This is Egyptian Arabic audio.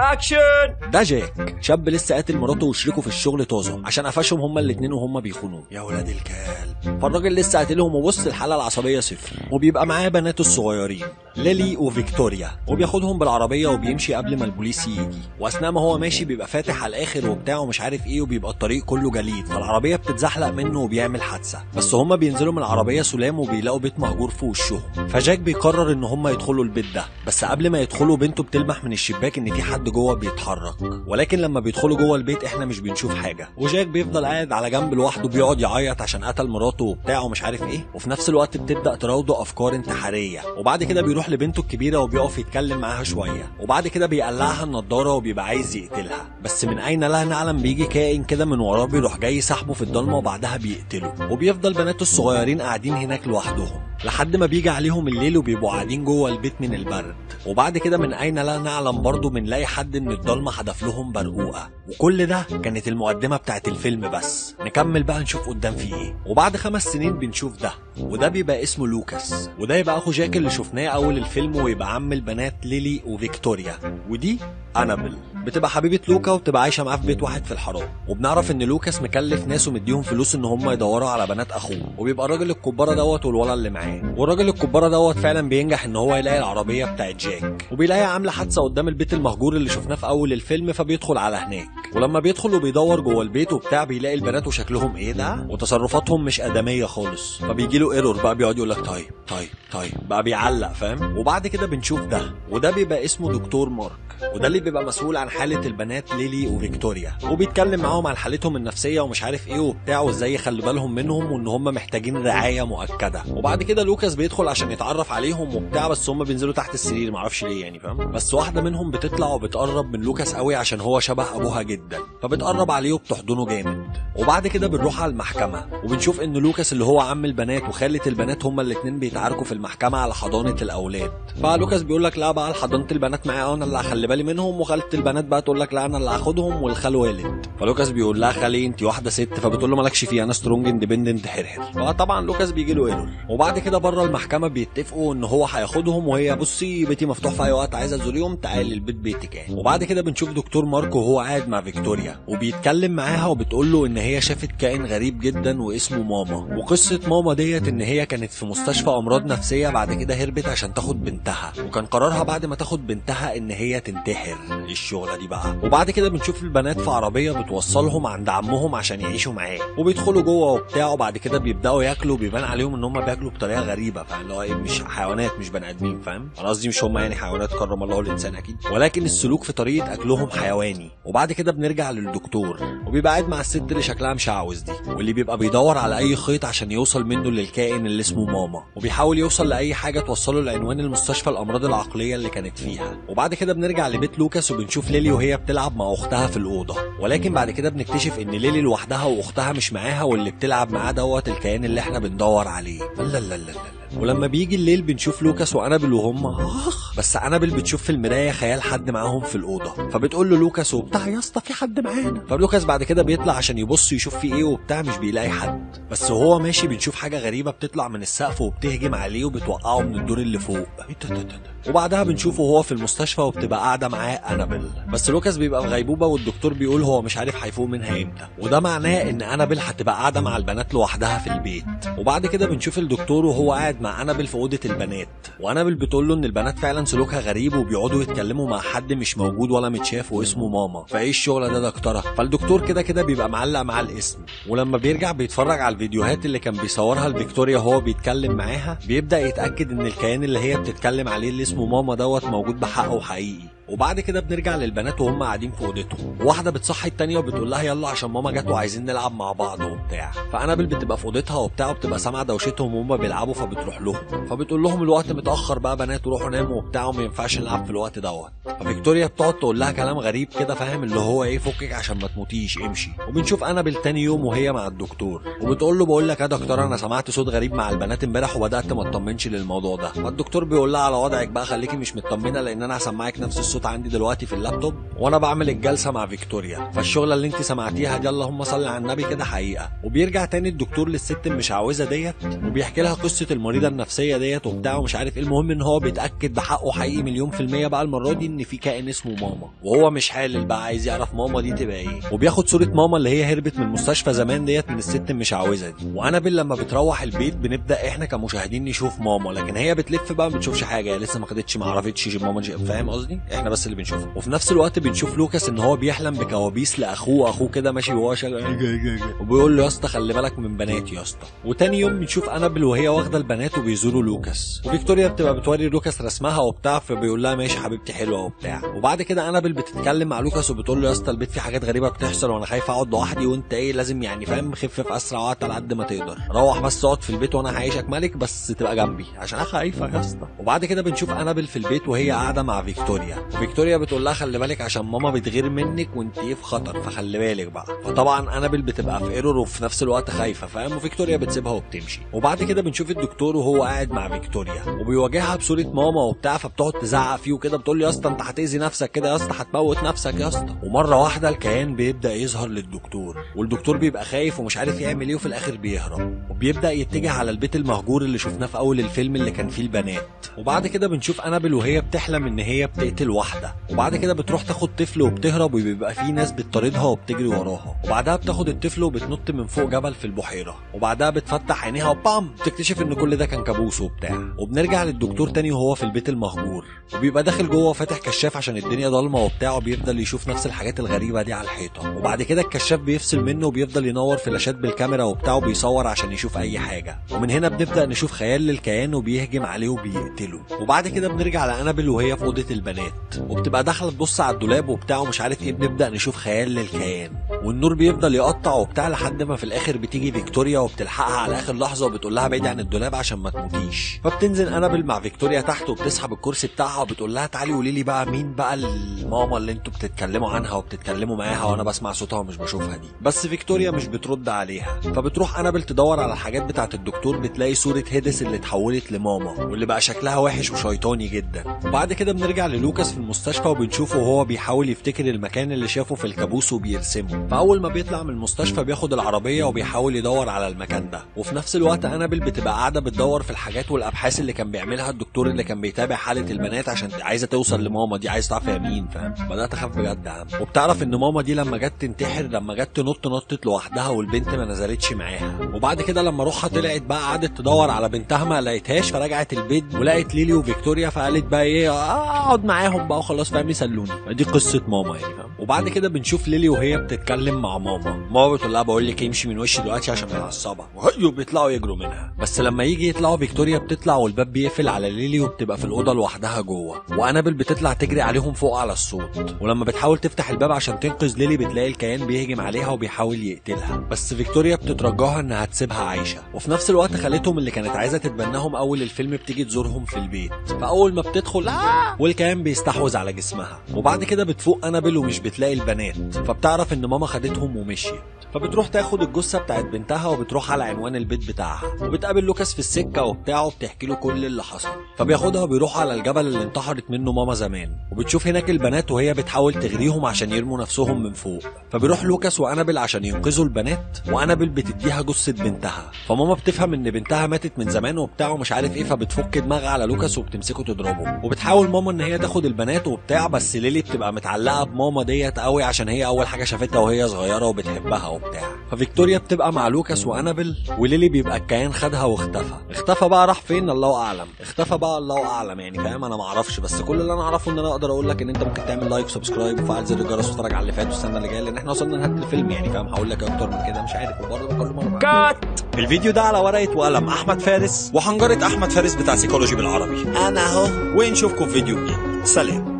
اكشن ده جاك شاب لسه قاتل مراته وشريكه في الشغل طازه عشان قفشهم هما الاتنين وهما بيخونوه يا ولاد الكلب فالراجل لسه قاتلهم وبص الحاله العصبيه صفر وبيبقى معاه بناته الصغيرين ليلي وفيكتوريا وبياخدهم بالعربيه وبيمشي قبل ما البوليس يجي واثناء ما هو ماشي بيبقى فاتح على الاخر وبتاع ومش عارف ايه وبيبقى الطريق كله جليد فالعربيه بتتزحلق منه وبيعمل حادثه بس هما بينزلوا من العربيه سلام وبيلاقوا بيت مهجور في وشهم فجاك بيقرر ان هما يدخلوا البيت ده بس قبل ما يدخلوا بنته بتلمح من الشباك ان في حد جوه بيتحرك ولكن لما بيدخلوا جوه البيت احنا مش بنشوف حاجه وجاك بيفضل قاعد على جنب لوحده بيقعد يعيط عشان قتل مراته وبتاع ومش عارف ايه وفي نفس الوقت بتبدا تراوده افكار انتحاريه وبعد كده بيروح لبنته الكبيره وبيقف يتكلم معاها شويه وبعد كده بيقلعها النضاره وبيبقى عايز يقتلها بس من اين لا نعلم بيجي كائن كده من وراه بيروح جاي سحبه في الضلمه وبعدها بيقتله وبيفضل بناته الصغيرين قاعدين هناك لوحدهم لحد ما بيجي عليهم الليل وبيبقوا قاعدين جوه البيت من البرد وبعد كده من اين لا نعلم برضه بنلاقي حد من الضلمه حدف لهم برقوقه وكل ده كانت المقدمه بتاعت الفيلم بس نكمل بقى نشوف قدام فيه ايه وبعد خمس سنين بنشوف ده وده بيبقى اسمه لوكاس وده يبقى اخو جاك اللي شفناه اول الفيلم ويبقى عم البنات ليلي وفيكتوريا ودي انابل بتبقى حبيبه لوكا وبتبقى عايشه معاه في بيت واحد في الحرام وبنعرف ان لوكاس مكلف ناس ومديهم فلوس ان هم يدوروا على بنات اخوه وبيبقى الراجل الكباره دوت والولد اللي معاه والراجل الكباره دوت فعلا بينجح ان هو يلاقي العربيه بتاعت جاك وبيلاقيها عامله حادثه قدام البيت المهجور اللي شفناه في اول الفيلم فبيدخل على هناك ولما بيدخل وبيدور جوه البيت وبتاع بيلاقي البنات وشكلهم ايه ده وتصرفاتهم مش ادميه خالص فبيجي له ايرور بقى بيقعد يقول لك طيب طيب طيب بقى بيعلق فاهم وبعد كده بنشوف ده وده بيبقى اسمه دكتور مارك وده اللي بيبقى مسؤول عن حاله البنات ليلي وفيكتوريا وبيتكلم معاهم عن حالتهم النفسيه ومش عارف ايه وبتاع وازاي يخلي بالهم منهم وان هم محتاجين رعايه مؤكده وبعد كده لوكاس بيدخل عشان يتعرف عليهم وبتاع بس هم بينزلوا تحت السرير معرفش ليه يعني فاهم بس واحده منهم بتطلع وبتقرب من لوكاس قوي عشان هو شبه ابوها جدا فبتقرب عليه وبتحضنه جامد وبعد كده بنروح على المحكمه وبنشوف ان لوكاس اللي هو عم البنات وخاله البنات هما الاثنين بيتعاركوا في المحكمه على حضانه الاولاد فلوكاس بيقول لك لا بقى حضانه البنات معايا انا اللي هخلي بالي منهم وخاله البنات بقى تقول لك لا انا اللي هاخدهم والخال والد فلوكاس بيقول لها خالي انت واحده ست فبتقول له مالكش فيه انا سترونج اندبندنت حرحر فطبعا لوكاس بيجي له ايرور وبعد كده بره المحكمه بيتفقوا ان هو هياخدهم وهي بصي بيتي مفتوح في اي وقت عايزه تزوريهم تعالي البيت بيتك يعني وبعد كده بنشوف دكتور ماركو وهو قاعد مع فيكتوريا وبيتكلم معاها وبتقول له ان هي شافت كائن غريب جدا واسمه ماما وقصه ماما ديت ان هي كانت في مستشفى امراض نفسيه بعد كده هربت عشان تاخد بنتها وكان قرارها بعد ما تاخد بنتها ان هي تنتحر الشغله دي بقى وبعد كده بنشوف البنات في عربيه بتوصلهم عند عمهم عشان يعيشوا معاه وبيدخلوا جوه وبتاع وبعد كده بيبداوا ياكلوا بيبان عليهم ان هم بياكلوا بطريقه غريبه فاللي هو ايه مش حيوانات مش بني ادمين فاهم انا قصدي مش هم يعني حيوانات كرم الله الانسان اكيد ولكن السلوك في طريقه اكلهم حيواني وبعد كده بنرجع للدكتور وبيبقى قاعد مع الست اللي شكلها مشعوذ دي واللي بيبقى بيدور على اي خيط عشان يوصل منه للكائن اللي اسمه ماما وبيحاول يوصل لاي حاجه توصله لعنوان المستشفى الامراض العقليه اللي كانت فيها وبعد كده بنرجع لبيت لوكاس وبنشوف ليلي وهي بتلعب مع اختها في الاوضه ولكن بعد كده بنكتشف ان ليلي لوحدها واختها مش معاها واللي بتلعب معاه دوت الكيان اللي احنا بندور عليه لا لا لا لا ولما بيجي الليل بنشوف لوكاس وانابل وهم اخ بس انابل بتشوف في المرايه خيال حد معاهم في الاوضه فبتقول له لوكاس وبتاع يا اسطى في حد معانا فلوكاس بعد كده بيطلع عشان يبص يشوف في ايه وبتاع مش بيلاقي حد بس وهو ماشي بنشوف حاجه غريبه بتطلع من السقف وبتهجم عليه وبتوقعه من الدور اللي فوق إيه ده ده ده ده؟ وبعدها بنشوفه وهو في المستشفى وبتبقى قاعده معاه انابل بس لوكاس بيبقى في غيبوبه والدكتور بيقول هو مش عارف هيفوق منها امتى وده معناه ان انابل هتبقى قاعده مع البنات لوحدها في البيت وبعد كده بنشوف الدكتور وهو قاعد مع انابل في اوضه البنات وانابل بتقول له ان البنات فعلا سلوكها غريب وبيقعدوا يتكلموا مع حد مش موجود ولا متشاف واسمه ماما فايه الشغل ده دكتوره فالدكتور كده كده بيبقى معلق مع الاسم ولما بيرجع بيتفرج على الفيديوهات اللي كان بيصورها لفيكتوريا وهو بيتكلم معاها بيبدا يتاكد ان الكيان اللي هي بتتكلم عليه اللي اسمه ماما دوت موجود بحقه وحقيقي وبعد كده بنرجع للبنات وهم قاعدين في اوضتهم واحده بتصحي التانيه وبتقول لها يلا عشان ماما جت وعايزين نلعب مع بعض وبتاع فانابل بتبقى في اوضتها وبتاع وبتبقى سامعه دوشتهم وهم بيلعبوا فبتروح لهم فبتقول لهم الوقت متاخر بقى بنات وروحوا ناموا وبتاع وما ينفعش نلعب في الوقت دوت ففيكتوريا بتقعد تقول لها كلام غريب كده فاهم اللي هو ايه فكك عشان ما تموتيش امشي وبنشوف انابل تاني يوم وهي مع الدكتور وبتقول له بقول لك يا دكتور انا سمعت صوت غريب مع البنات امبارح وبدات ما اطمنش للموضوع ده فالدكتور بيقول لها على وضعك بقى خليكي مش مطمنه لان انا هسمعك نفس الصوت الصوت عندي دلوقتي في اللابتوب وانا بعمل الجلسه مع فيكتوريا فالشغله اللي انت سمعتيها دي اللهم صل على النبي كده حقيقه وبيرجع تاني الدكتور للست المشعوذه ديت وبيحكي لها قصه المريضه النفسيه ديت وبتاع ومش عارف ايه المهم ان هو بيتاكد بحقه حقيقي مليون في الميه بقى المره دي ان في كائن اسمه ماما وهو مش حالل بقى عايز يعرف ماما دي تبقى ايه وبياخد صوره ماما اللي هي هربت من المستشفى زمان ديت من الست المشعوذه دي وانابل لما بتروح البيت بنبدا احنا كمشاهدين نشوف ماما لكن هي بتلف بقى ما بتشوفش حاجه هي لسه ما خدتش ما عرفتش ماما دي فاهم قصدي احنا بس اللي بنشوفها وفي نفس الوقت بنشوف لوكاس ان هو بيحلم بكوابيس لاخوه اخوه كده ماشي وهو شغال وبيقول له يا اسطى خلي بالك من بناتي يا اسطى وتاني يوم بنشوف انابل وهي واخده البنات وبيزوروا لوكاس وفيكتوريا بتبقى بتوري لوكاس رسمها وبتاع فبيقول لها ماشي حبيبتي حلوه وبتاع وبعد كده انابل بتتكلم مع لوكاس وبتقول له يا اسطى البيت فيه حاجات غريبه بتحصل وانا خايفه اقعد لوحدي وانت ايه لازم يعني فاهم خف في اسرع وقت على قد ما تقدر روح بس اقعد في البيت وانا هعيشك ملك بس تبقى جنبي عشان انا خايفه يا اسطى وبعد كده بنشوف انابل في البيت وهي قاعده مع فيكتوريا وفيكتوريا بتقول لها خلي بالك عشان ماما بتغير منك وانت ايه في خطر فخلي بالك بقى فطبعا انابل بتبقى في ايرور وفي نفس الوقت خايفه فاهم وفيكتوريا بتسيبها وبتمشي وبعد كده بنشوف الدكتور وهو قاعد مع فيكتوريا وبيواجهها بصوره ماما وبتاع فبتقعد تزعق فيه وكده بتقول له يا اسطى انت هتاذي نفسك كده يا اسطى هتموت نفسك يا اسطى ومره واحده الكيان بيبدا يظهر للدكتور والدكتور بيبقى خايف ومش عارف يعمل ايه وفي الاخر بيهرب وبيبدا يتجه على البيت المهجور اللي شفناه في اول الفيلم اللي كان فيه البنات وبعد كده بنشوف انابل وهي بتحلم ان هي بتقتل واحده وبعد كده بتروح تاخد طفل وبتهرب وبيبقى في ناس بتطاردها وبتجري وراها وبعدها بتاخد الطفل وبتنط من فوق جبل في البحيره وبعدها بتفتح عينيها وبام تكتشف ان كل ده كان كابوس وبتاع وبنرجع للدكتور تاني وهو في البيت المهجور وبيبقى داخل جوه فاتح كشاف عشان الدنيا ضلمه وبتاع وبيفضل يشوف نفس الحاجات الغريبه دي على الحيطه وبعد كده الكشاف بيفصل منه وبيفضل ينور فلاشات بالكاميرا وبتاع وبيصور عشان يشوف اي حاجه ومن هنا بنبدا نشوف خيال للكيان وبيهجم عليه وبيقتله وبعد كده بنرجع لانابل وهي في اوضه البنات وبتبقى داخله تبص على الدولاب وبتاع ومش عارف ايه بنبدا نشوف خيال للكيان والنور بيفضل يقطع وبتاع لحد ما في الاخر بتيجي فيكتوريا وبتلحقها على اخر لحظه وبتقول لها بعيد عن الدولاب عشان ما تموتيش فبتنزل انابل مع فيكتوريا تحت وبتسحب الكرسي بتاعها وبتقول لها تعالي قولي لي بقى مين بقى الماما اللي انتوا بتتكلموا عنها وبتتكلموا معاها وانا بسمع صوتها ومش بشوفها دي بس فيكتوريا مش بترد عليها فبتروح انابل تدور على الحاجات بتاعه الدكتور بتلاقي صوره هيدس اللي اتحولت لماما واللي بقى شكلها وحش وشيطاني جدا وبعد كده بنرجع للوكاس في المستشفى وبنشوفه وهو بيحاول يفتكر المكان اللي شافه في الكابوس وبيرسمه فاول ما بيطلع من المستشفى بياخد العربيه وبيحاول يدور على المكان ده وفي نفس الوقت انابل بتبقى قاعده بتدور في الحاجات والابحاث اللي كان بيعملها الدكتور اللي كان بيتابع حاله البنات عشان عايزه توصل لماما دي عايز تعرف هي مين فاهم بدات اخاف بجد يا عم وبتعرف ان ماما دي لما جت تنتحر لما جت تنط نطت لوحدها والبنت ما نزلتش معاها وبعد كده لما روحها طلعت بقى قعدت تدور على بنتها ما لقيتهاش فرجعت البيت ولقت ليلي وفيكتوريا فقالت بقى ايه اقعد معاهم بقى وخلاص فاهم يسلوني دي قصه ماما يعني فاهم وبعد كده بنشوف ليلي وهي بتتكلم مع ماما ماما بتقول لها بقول لك امشي من وشي دلوقتي عشان معصبه وهيو بيطلعوا يجروا منها بس لما يجي يطلعوا فيكتوريا بتطلع والباب بيقفل على ليلي وبتبقى في الاوضه لوحدها جوه وانابل بتطلع تجري عليهم فوق على الصوت ولما بتحاول تفتح الباب عشان تنقذ ليلي بتلاقي الكيان بيهجم عليها وبيحاول يقتلها بس فيكتوريا بتترجاها انها تسيبها عايشه وفي نفس الوقت خالتهم اللي كانت عايزه تتبناهم اول الفيلم بتيجي تزورهم في البيت فاول ما بتدخل آه والكيان بيستحوذ على جسمها وبعد كده بتفوق انابل ومش بتلاقي البنات فبتعرف ان ماما خدتهم ومشيت فبتروح تاخد الجثه بتاعت بنتها وبتروح على عنوان البيت بتاعها وبتقابل لوكاس في السكه وبتاعه وبتحكي له كل اللي حصل فبياخدها وبيروح على الجبل اللي انتحرت منه ماما زمان وبتشوف هناك البنات وهي بتحاول تغريهم عشان يرموا نفسهم من فوق فبيروح لوكاس وانابل عشان ينقذوا البنات وانابل بتديها جثه بنتها فماما بتفهم ان بنتها ماتت من زمان وبتاع ومش عارف ايه فبتفك دماغها على لوكاس وبتمسكه تضربه وبتحاول ماما ان هي تاخد البنات وبتاع بس ليلي بتبقى متعلقه بماما ديت قوي عشان هي اول حاجه شافتها وهي صغيره وبتحبها وبتاع ففيكتوريا بتبقى مع لوكاس وانابل وليلي بيبقى الكيان خدها واختفى اختفى بقى راح فين الله اعلم اختفى بقى الله اعلم يعني فاهم انا ما اعرفش بس كل اللي انا اعرفه ان انا اقدر اقول لك ان انت ممكن تعمل لايك وسبسكرايب وفعل زر الجرس واتفرج على اللي فات والسنه اللي جايه لان احنا وصلنا لنهايه الفيلم يعني فاهم هقول لك اكتر من كده مش عارف وبرضه كل مره كات الفيديو ده على ورقه وقلم احمد فارس وحنجره احمد فارس بتاع سيكولوجي بالعربي انا اهو ونشوفكم في فيديو جديد سلام